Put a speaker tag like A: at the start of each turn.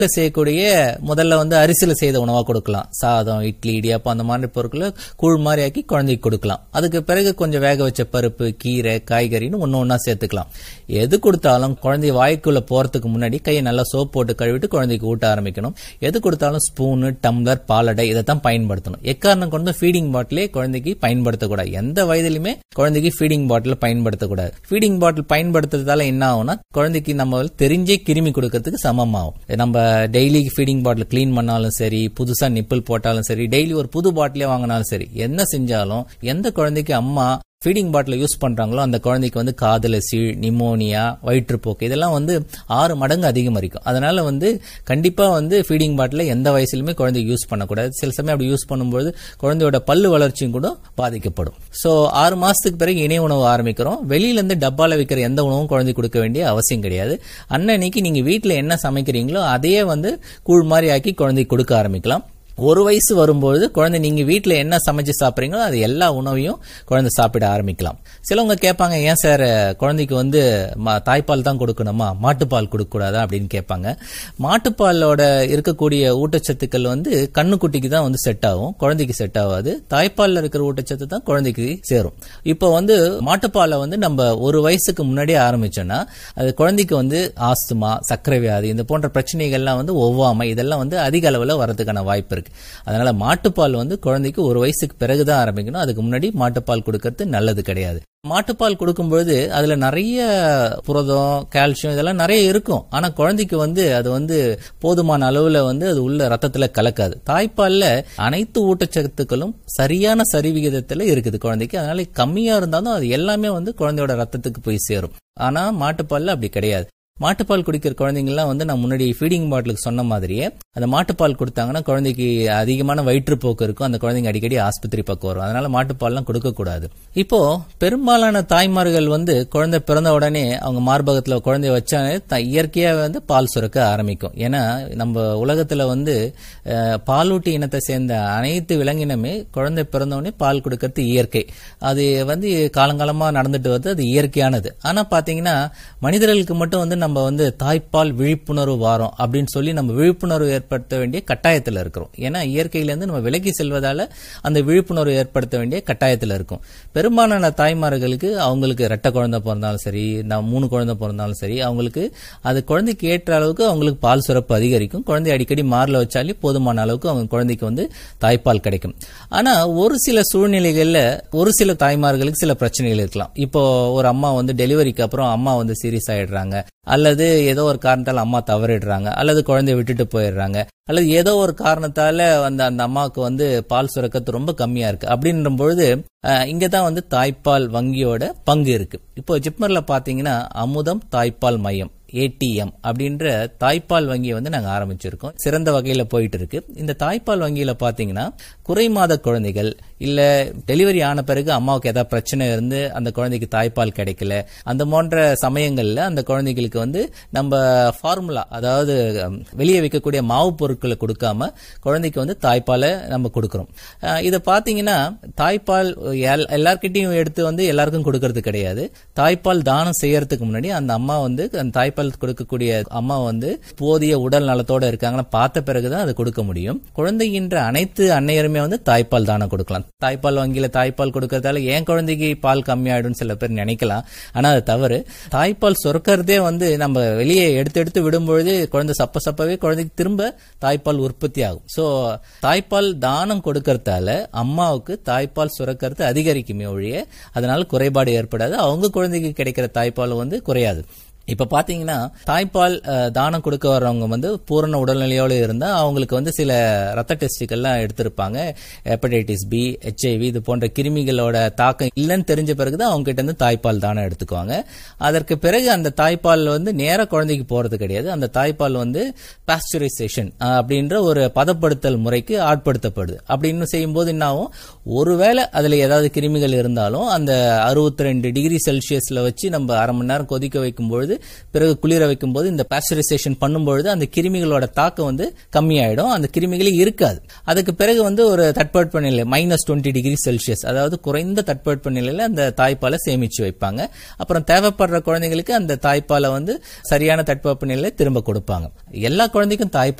A: செய்யக்கூடிய முதல்ல வந்து அரிசியில செய்த உணவா கொடுக்கலாம் சாதம் இட்லி இடியாப்பம் அந்த மாதிரி பொருட்களை கூழ் மாதிரி ஆக்கி குழந்தைக்கு கொடுக்கலாம் அதுக்கு பிறகு கொஞ்சம் வேக வச்ச பருப்பு கீரை காய்கறின்னு ஒன்று ஒன்றா சேர்த்துக்கலாம் எது கொடுத்தாலும் குழந்தை வாய்க்குள்ள போறதுக்கு முன்னாடி கையை நல்லா சோப் போட்டு கழுவிட்டு குழந்தைக்கு ஊட்ட ஆரம்பிக்கணும் எது கொடுத்தாலும் ஸ்பூனு டம்ளர் பாலடை இதை தான் பயன்படுத்தணும் எக்காரணம் கொண்டு ஃபீடிங் பாட்டிலே குழந்தைக்கு பயன்படுத்தக்கூடாது எந்த வயதிலுமே குழந்தைக்கு ஃபீடிங் பாட்டில் பயன்படுத்தக்கூடாது ஃபீடிங் பாட்டில் பயன்படுத்துறதால என்ன ஆகும்னா குழந்தைக்கு நம்ம தெரிஞ்சே கிருமி கொடுக்கறதுக்கு சமமாகும் நம்ம டெய்லி ஃபீடிங் பாட்டில் க்ளீன் பண்ணாலும் சரி புதுசா நிப்பிள் போட்டாலும் சரி டெய்லி ஒரு புது பாட்டிலே வாங்கினாலும் சரி என்ன செஞ்சாலும் எந்த குழந்தைக்கு அம்மா ஃபீடிங் பாட்டில் யூஸ் பண்றாங்களோ அந்த குழந்தைக்கு வந்து காதல சீழ் நிமோனியா வயிற்றுப்போக்கு இதெல்லாம் வந்து ஆறு மடங்கு அதிகமரிக்கும் அதனால வந்து கண்டிப்பா வந்து ஃபீடிங் பாட்டில் எந்த வயசுலயுமே குழந்தைக்கு யூஸ் பண்ணக்கூடாது சில சமயம் அப்படி யூஸ் பண்ணும்போது குழந்தையோட பல்லு வளர்ச்சியும் கூட பாதிக்கப்படும் ஸோ ஆறு மாசத்துக்கு பிறகு இணை உணவு ஆரம்பிக்கிறோம் வெளியில இருந்து டப்பால வைக்கிற எந்த உணவும் குழந்தை கொடுக்க வேண்டிய அவசியம் கிடையாது அன்னன்னைக்கு நீங்க வீட்டில் என்ன சமைக்கிறீங்களோ அதையே வந்து கூழ் மாதிரி ஆக்கி குழந்தைக்கு கொடுக்க ஆரம்பிக்கலாம் ஒரு வயசு வரும்போது குழந்தை நீங்க வீட்டில் என்ன சமைச்சு சாப்பிட்றீங்களோ அது எல்லா உணவையும் குழந்தை சாப்பிட ஆரம்பிக்கலாம் சிலவங்க கேட்பாங்க ஏன் சார் குழந்தைக்கு வந்து தாய்ப்பால் தான் கொடுக்கணுமா மாட்டுப்பால் கொடுக்கக்கூடாதா அப்படின்னு கேட்பாங்க மாட்டுப்பாலோட இருக்கக்கூடிய ஊட்டச்சத்துக்கள் வந்து கண்ணுக்குட்டிக்கு தான் வந்து செட் ஆகும் குழந்தைக்கு செட் ஆகாது தாய்ப்பாலில் இருக்கிற ஊட்டச்சத்து தான் குழந்தைக்கு சேரும் இப்போ வந்து மாட்டுப்பாலை வந்து நம்ம ஒரு வயசுக்கு முன்னாடியே ஆரம்பிச்சோம்னா அது குழந்தைக்கு வந்து ஆஸ்துமா சர்க்கரை வியாதி இந்த போன்ற பிரச்சனைகள்லாம் வந்து ஒவ்வாமை இதெல்லாம் வந்து அதிக அளவில் வரதுக்கான வாய்ப்பு இருக்கு அதனால மாட்டுப்பால் வந்து குழந்தைக்கு ஒரு வயசுக்கு பிறகுதான் ஆரம்பிக்கணும் அதுக்கு முன்னாடி மாட்டுப்பால் கொடுக்கறது நல்லது கிடையாது மாட்டுப்பால் கொடுக்கும்பொழுது அதுல நிறைய புரதம் கால்சியம் இதெல்லாம் நிறைய இருக்கும் ஆனா குழந்தைக்கு வந்து அது வந்து போதுமான அளவுல வந்து அது உள்ள ரத்தத்துல கலக்காது தாய்ப்பால்ல அனைத்து ஊட்டச்சத்துக்களும் சரியான சரிவிகிதத்துல இருக்குது குழந்தைக்கு அதனால கம்மியா இருந்தாலும் அது எல்லாமே வந்து குழந்தையோட ரத்தத்துக்கு போய் சேரும் ஆனா மாட்டுப்பால்ல அப்படி கிடையாது மாட்டுப்பால் குடிக்கிற குழந்தைங்கலாம் வந்து நான் முன்னாடி ஃபீடிங் பாட்டிலுக்கு சொன்ன மாதிரியே அந்த மாட்டுப்பால் கொடுத்தாங்கன்னா குழந்தைக்கு அதிகமான வயிற்றுப்போக்கு இருக்கும் அந்த குழந்தைங்க அடிக்கடி ஆஸ்பத்திரி பக்கம் வரும் அதனால மாட்டுப்பால்லாம் கொடுக்கக்கூடாது இப்போ பெரும்பாலான தாய்மார்கள் வந்து குழந்தை பிறந்த உடனே அவங்க மார்பகத்துல குழந்தைய வச்சாலே இயற்கையா வந்து பால் சுரக்க ஆரம்பிக்கும் ஏன்னா நம்ம உலகத்துல வந்து பாலூட்டி இனத்தை சேர்ந்த அனைத்து விலங்கினமே குழந்தை பிறந்த உடனே பால் கொடுக்கறது இயற்கை அது வந்து காலங்காலமா நடந்துட்டு வருது அது இயற்கையானது ஆனா பாத்தீங்கன்னா மனிதர்களுக்கு மட்டும் வந்து நம்ம வந்து தாய்ப்பால் விழிப்புணர்வு வாரம் அப்படின்னு சொல்லி நம்ம விழிப்புணர்வு ஏற்படுத்த வேண்டிய கட்டாயத்தில் இருக்கிறோம் ஏன்னா இயற்கையிலேருந்து நம்ம விலகி செல்வதால அந்த விழிப்புணர்வு ஏற்படுத்த வேண்டிய கட்டாயத்தில் இருக்கும் பெரும்பாலான தாய்மார்களுக்கு அவங்களுக்கு ரெட்டை குழந்தை பிறந்தாலும் சரி நான் மூணு குழந்தை பிறந்தாலும் சரி அவங்களுக்கு அது குழந்தைக்கு ஏற்ற அளவுக்கு அவங்களுக்கு பால் சுரப்பு அதிகரிக்கும் குழந்தை அடிக்கடி மார்ல வச்சாலே போதுமான அளவுக்கு அவங்க குழந்தைக்கு வந்து தாய்ப்பால் கிடைக்கும் ஆனா ஒரு சில சூழ்நிலைகள்ல ஒரு சில தாய்மார்களுக்கு சில பிரச்சனைகள் இருக்கலாம் இப்போ ஒரு அம்மா வந்து டெலிவரிக்கு அப்புறம் அம்மா வந்து சீரியஸ் ஆயிடுறாங்க அல்லது ஏதோ ஒரு காரணத்தால் அம்மா தவறிடுறாங்க அல்லது குழந்தைய விட்டுட்டு போயிடுறாங்க அல்லது ஏதோ ஒரு காரணத்தால அந்த அந்த அம்மாவுக்கு வந்து பால் சுரக்கத்து ரொம்ப கம்மியா இருக்கு அப்படின்ற பொழுது இங்கதான் வந்து தாய்ப்பால் வங்கியோட பங்கு இருக்கு இப்போ ஜிப்மர்ல பாத்தீங்கன்னா அமுதம் தாய்ப்பால் மையம் ஏடிஎம் அப்படின்ற தாய்ப்பால் வங்கியை வந்து நாங்க ஆரம்பிச்சிருக்கோம் சிறந்த வகையில போயிட்டு இருக்கு இந்த தாய்ப்பால் வங்கியில பாத்தீங்கன்னா குறை மாத குழந்தைகள் இல்ல டெலிவரி ஆன பிறகு அம்மாவுக்கு ஏதாவது பிரச்சனை இருந்து அந்த குழந்தைக்கு தாய்ப்பால் கிடைக்கல அந்த போன்ற சமயங்கள்ல அந்த குழந்தைகளுக்கு வந்து நம்ம ஃபார்முலா அதாவது வெளியே வைக்கக்கூடிய மாவு பொருட்களை கொடுக்காம குழந்தைக்கு வந்து தாய்ப்பாலை நம்ம கொடுக்கறோம் இதை பாத்தீங்கன்னா தாய்ப்பால் எல்லார்கிட்டையும் எடுத்து வந்து எல்லாருக்கும் கொடுக்கறது கிடையாது தாய்ப்பால் தானம் செய்யறதுக்கு முன்னாடி அந்த அம்மா வந்து அந்த தாய்ப்பால் கொடுக்கக்கூடிய அம்மா வந்து போதிய உடல் நலத்தோட இருக்காங்கன்னு பார்த்த பிறகுதான் அதை கொடுக்க முடியும் குழந்தைகின்ற அனைத்து அன்னையருமே வந்து தாய்ப்பால் தானம் கொடுக்கலாம் தாய்ப்பால் வங்கியில தாய்ப்பால் கொடுக்கறதால ஏன் குழந்தைக்கு பால் கம்மியாயிடும் சில பேர் நினைக்கலாம் ஆனா அது தவறு தாய்ப்பால் சுரக்கிறதே வந்து நம்ம வெளியே எடுத்து எடுத்து விடும்பொழுது குழந்தை சப்ப சப்பவே குழந்தைக்கு திரும்ப தாய்ப்பால் உற்பத்தி ஆகும் சோ தாய்ப்பால் தானம் கொடுக்கறதால அம்மாவுக்கு தாய்ப்பால் சுரக்கிறது அதிகரிக்குமே ஒழிய அதனால குறைபாடு ஏற்படாது அவங்க குழந்தைக்கு கிடைக்கிற தாய்ப்பால் வந்து குறையாது இப்ப பாத்தீங்கன்னா தாய்ப்பால் தானம் கொடுக்க வர்றவங்க வந்து பூரண உடல்நிலையோடு இருந்தா அவங்களுக்கு வந்து சில ரத்த டெஸ்டுகள்லாம் எடுத்திருப்பாங்க ஹெப்படைட்டிஸ் பி ஹெச்ஐவி இது போன்ற கிருமிகளோட தாக்கம் இல்லைன்னு தெரிஞ்ச பிறகுதான் அவங்க கிட்ட இருந்து தாய்ப்பால் தானம் எடுத்துக்குவாங்க அதற்கு பிறகு அந்த தாய்ப்பால் வந்து நேர குழந்தைக்கு போறது கிடையாது அந்த தாய்ப்பால் வந்து பாஸ்டரைசேஷன் அப்படின்ற ஒரு பதப்படுத்தல் முறைக்கு ஆட்படுத்தப்படுது அப்படின்னு செய்யும்போது என்ன ஆகும் ஒருவேளை அதுல ஏதாவது கிருமிகள் இருந்தாலும் அந்த அறுபத்தி ரெண்டு டிகிரி செல்சியஸ்ல வச்சு நம்ம அரை மணி நேரம் கொதிக்க வைக்கும் பொழுது பிறகு குளிர வைக்கும் போது இந்த பாஸ்டரைசேஷன் பண்ணும்பொழுது அந்த கிருமிகளோட தாக்கம் வந்து கம்மியாயிடும் அந்த கிருமிகளே இருக்காது அதுக்கு பிறகு வந்து ஒரு தட்பவெட்ப நிலை மைனஸ் டுவெண்ட்டி டிகிரி செல்சியஸ் அதாவது குறைந்த தட்பவெட்ப நிலையில அந்த தாய்ப்பாலை சேமிச்சு வைப்பாங்க அப்புறம் தேவைப்படுற குழந்தைங்களுக்கு அந்த தாய்ப்பாலை வந்து சரியான தட்பவெப்ப நிலையில திரும்ப கொடுப்பாங்க எல்லா குழந்தைக்கும் தாய்ப்பால்